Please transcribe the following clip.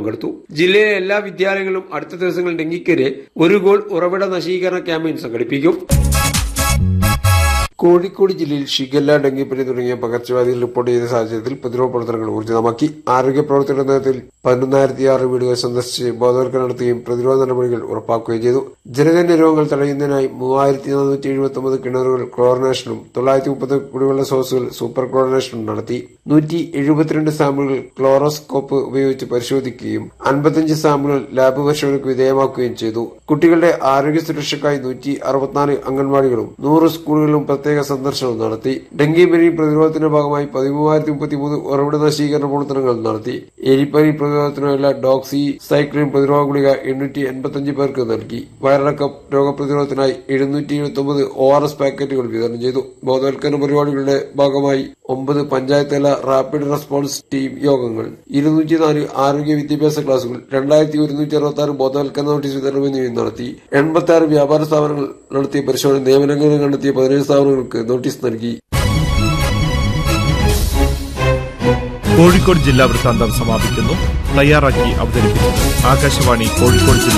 പങ്കെടുത്തു ജില്ലയിലെ എല്ലാ വിദ്യാലയങ്ങളിലും അടുത്ത ദിവസങ്ങളിൽ ഡെങ്കിക്കെതിരെ ഒരു ഗോൾ ഉറവിട നശീകരണ ക്യാമ്പയിൻ സംഘടിപ്പിക്കും കോഴിക്കോട് ജില്ലയിൽ ഷിഗല്ല ഡെങ്കിപ്പനി തുടങ്ങിയ പകർച്ചവ്യാധികൾ റിപ്പോർട്ട് ചെയ്ത സാഹചര്യത്തിൽ പ്രതിരോധ പ്രവർത്തനങ്ങൾ ഊർജിതമാക്കി ആരോഗ്യ പ്രവർത്തകരുടെ നേതൃത്വത്തിൽ പതിനൊന്നായിരത്തി ആറ് വീടുകൾ സന്ദർശിച്ച് ബോധവൽക്കരണം നടത്തുകയും പ്രതിരോധ നടപടികൾ ഉറപ്പാക്കുകയും ചെയ്തു ജനകന്യ രോഗങ്ങൾ തടയുന്നതിനായി മൂവായിരത്തി നാനൂറ്റി എഴുപത്തി ഒമ്പത് കിണറുകൾ ക്ലോറിനേഷനും തൊള്ളായിരത്തി മുപ്പത് കുടിവെള്ള സോഴ്സുകൾ സൂപ്പർ ക്ലോറിനേഷനും നടത്തി നൂറ്റി എഴുപത്തിരണ്ട് സാമ്പിളുകൾ ക്ലോറോസ്കോപ്പ് ഉപയോഗിച്ച് പരിശോധിക്കുകയും അൻപത്തിയഞ്ച് സാമ്പിളുകൾ ലാബ് പരിശോധനയ്ക്ക് വിധേയമാക്കുകയും ചെയ്തു കുട്ടികളുടെ ആരോഗ്യ സുരക്ഷയ്ക്കായി നൂറ്റി അറുപത്തിനാല് അംഗൻവാടികളും നൂറ് സ്കൂളുകളിലും പ്രത്യേക സന്ദർശനം നടത്തി ഡെങ്കിപ്പനി പ്രതിരോധത്തിന്റെ ഭാഗമായി പതിമൂവായിരത്തി മുപ്പത്തിമൂന്ന് ഉറവിട നശീകരണ പ്രവർത്തനങ്ങൾ നടത്തി എലിപ്പനി പ്രതിരോധത്തിനുള്ള ഡോക്സി സൈക്ലിൻ പ്രതിരോധ ഗുളിക എണ്ണൂറ്റി എൺപത്തിയഞ്ച് പേർക്ക് നൽകി വയറിളക്കം രോഗപ്രതിരോധത്തിനായി എഴുന്നൂറ്റി എഴുപത്തി ഒമ്പത് ഒ ആർ എസ് പാക്കറ്റുകൾ വിതരണം ചെയ്തു ബോധവൽക്കരണ പരിപാടികളുടെ ഭാഗമായി ഒമ്പത് പഞ്ചായത്ത് തല റാപ്പിഡ് റെസ്പോൺസ് ടീം യോഗങ്ങൾ ഇരുന്നൂറ്റി നാല് ആരോഗ്യ വിദ്യാഭ്യാസ ക്ലാസുകൾ രണ്ടായിരത്തി ഒരുന്നൂറ്റി അറുപത്തി ആറ് ബോധവൽക്കരണ നോട്ടീസ് വിതരണം എന്നിവയും നടത്തി എൺപത്തി ആറ് വ്യാപാര സ്ഥാപനങ്ങൾ നടത്തിയ പരിശോധന നിയമലംഘനം കണ്ടെത്തിയ പതിനേഴ് സ്ഥാപനങ്ങൾക്ക് നോട്ടീസ് നൽകി കോഴിക്കോട് ജില്ലാ വൃത്താന്തം സമാപിക്കുന്നു തയ്യാറാക്കി അവതരിപ്പിച്ചത് ആകാശവാണി കോഴിക്കോട് ജില്ലാ